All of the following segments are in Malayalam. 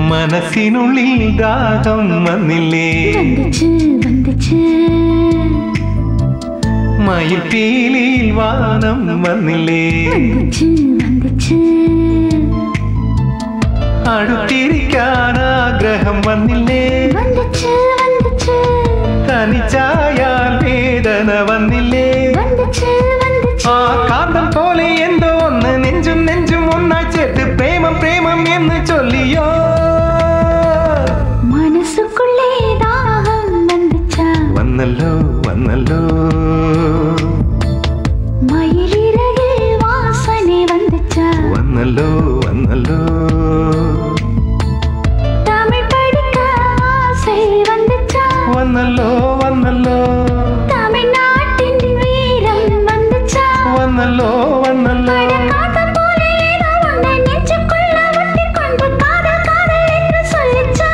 മനസ്സിനുള്ളിൽ ദാഹം വന്നില്ലേ வந்துச்சு வந்துச்சு മയിൽപ്പീലിയിൽ വാനം വന്നില്ലേ வந்துச்சு வந்துச்சு അടുത്തിരിക്കാൻ ആഗ്രഹം വന്നില്ലേ வந்துச்சு வந்துச்சு തനിച്ചായാൽ വേദന വന്നില്ലേ வந்துச்சு வந்துச்சு ആ കാന്തം പോലെ എന്തോ ഒന്ന് നെഞ്ചും നെഞ്ചും ഒന്നായി ചേർത്ത് പ്രേമം പ്രേമം എന്ന് ചൊല്ലിയോ മനസ്സുക്കുള്ളേ ദാഹം வந்துச்சா വന്നല്ലോ വന്നല്ലോ மயிலிறகில் வாசனை வந்துச்சா വന്നല്ലോ വന്നല്ലോ தமிழ் படிக்க ஆசை வந்துச்சா വന്നല്ലോ വന്നല്ലോ தமிழ்நாட்டின் வீரம் வந்துச்சா വന്നല്ലോ വന്നല്ലോ காதல் போல ஏதோ ஒன்றை நெஞ்சுக்குள்ள ஒட்டிக்கொண்டு காதல் காதல் என்று சொல்லிச்சா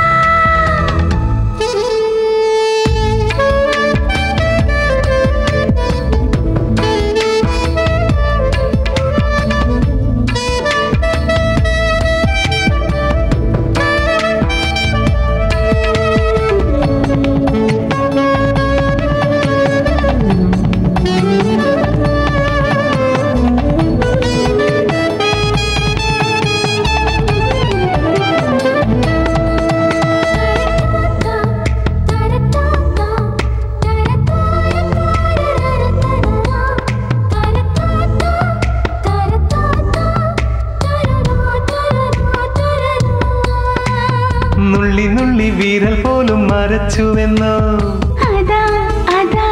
നുള്ളി നുള്ളി വീരൽ പോലും മരച്ചുവെന്നോ അതാ അതാ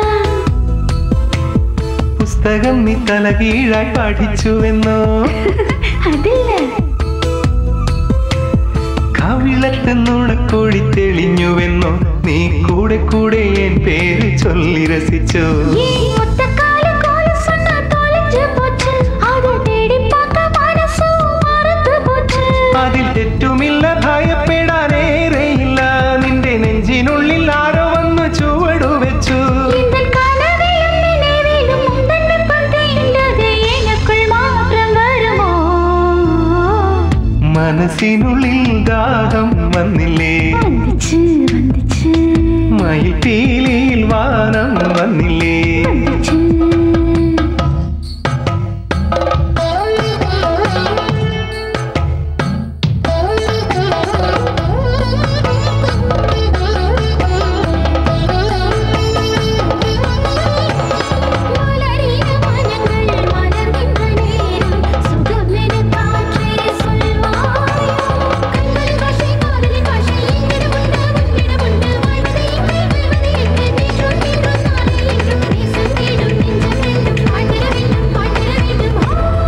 പുസ്തകം നീ തലകീഴായി പഠിച്ചുവെന്നോ അതില്ല കവിളത്ത് നുണക്കോഴി തെളിഞ്ഞുവെന്നോ നീ കൂടെ കൂടെ എൻ പേര് ചൊല്ലി രസിച്ചോ ഈ ഒറ്റക്കാല കോല് சொன்னா தொலைஞ்சு போச்சு அதை தேடி பார்க்க மனசும் மறந்து போச்சு അതിൽ തെറ്റുമില്ല ഭയപ്പെടാനേറെയില്ല നിന്റെ നെഞ്ചിനുള്ളിൽ ആരോ വന്നു ചുവടു വെച്ചു இந்த கனவிலும் நினைவிலும் உந்தன் வெப்பம் தீண்டது எனக்குள் மாற்றம் வருமோ മനസ്സിനുള്ളിൽ ദാഹം വന്നില്ലേ வந்துச்சு வந்துச்சு മയിൽപ്പീലിയിൽ വാനം വന്നില്ലേ வந்துச்சு மலரின மனங்கள் மலர்கின்ற நேரம் சுகமென காற்றே சொல்வாய் கண்கள் பாஷை காதலி பாஷை எங்கிட உண்டு உன்னிட உண்டு வாழ்வதை இங்கே வெல்வது என்று நேற்றும் இன்றும் நாளை என்றும் நேசம் தேடும் நெஞ்சம் என்றும் வாழ்ந்திட வேண்டும் வாழ்ந்திட வேண்டும்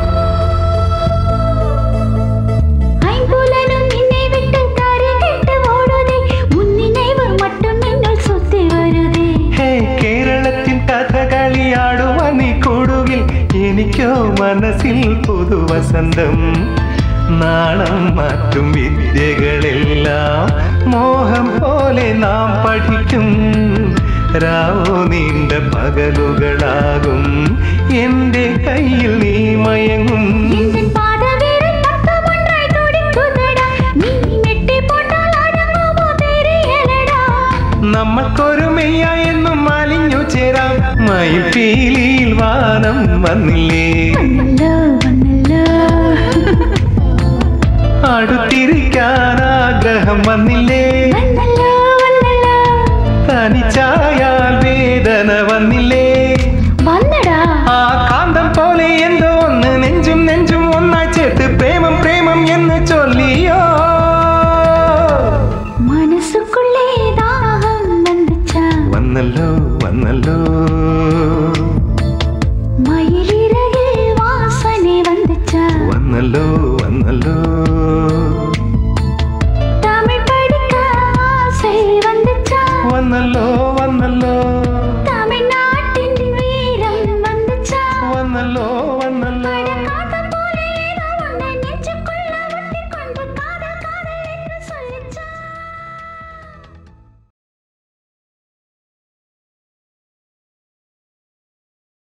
ஐம்புலனும் என்னை விட்டு தருகிட்டு ஓடுதே உன் நினைவு மட்டும் என்னுள் சுத்தி வருதே ഹേ കേരളത്തിൻ കഥകളിയാടുവാൻ നീ കൂടുകിൽ എനിക്കോ മനസ്സിൽ പുതുവസന്തം നാണം മാറ്റും വിദ്യകളെല്ലാം മോഹം പോലെ നാം പഠിക്കും രാവോ നീണ്ട പകലുകളാകും എന്റെ കയ്യിൽ നീ മയങ്ങും எந்தன் பாதவிரல் பக்கம் ஒன்றாய் துடிக்குதடா. நீ மெட்டி போட்டால் அடங்குமோ தெரியலடா. നമ്മൾക്കൊരു മെയ്യ എന്നും അലിഞ്ഞു ചേരാം മയിൽപ്പീലിയിൽ വാനം വന്നില്ലേ വന്നല്ലോ, വന്നല്ലോ. അടുത്തിരിക്കാൻ ആഗ്രഹം വന്നില്ലേ വന്നല്ലോ, വന്നല്ലോ. തനിച്ചായാൽ വേദന വന്നില്ലേ വന്നടാ. ആ കാന്തം പോലെ എന്തോ ഒന്ന് നെഞ്ചും നെഞ്ചും ഒന്നായി ചേർത്ത് പ്രേമം പ്രേമം എന്ന് ചൊല്ലിയോ മനസ്സുക്കുള്ളേ ദാഹം வந்துச்சா? വന്നല്ലോ വന്നല്ലോ மயிலிறகில் வாசனை வந்துச்சா? വന്നല്ലോ വന്നല്ലോ தமிழ் படிக்க ஆசை வந்துச்சா വന്നല്ലോ വന്നല്ലോ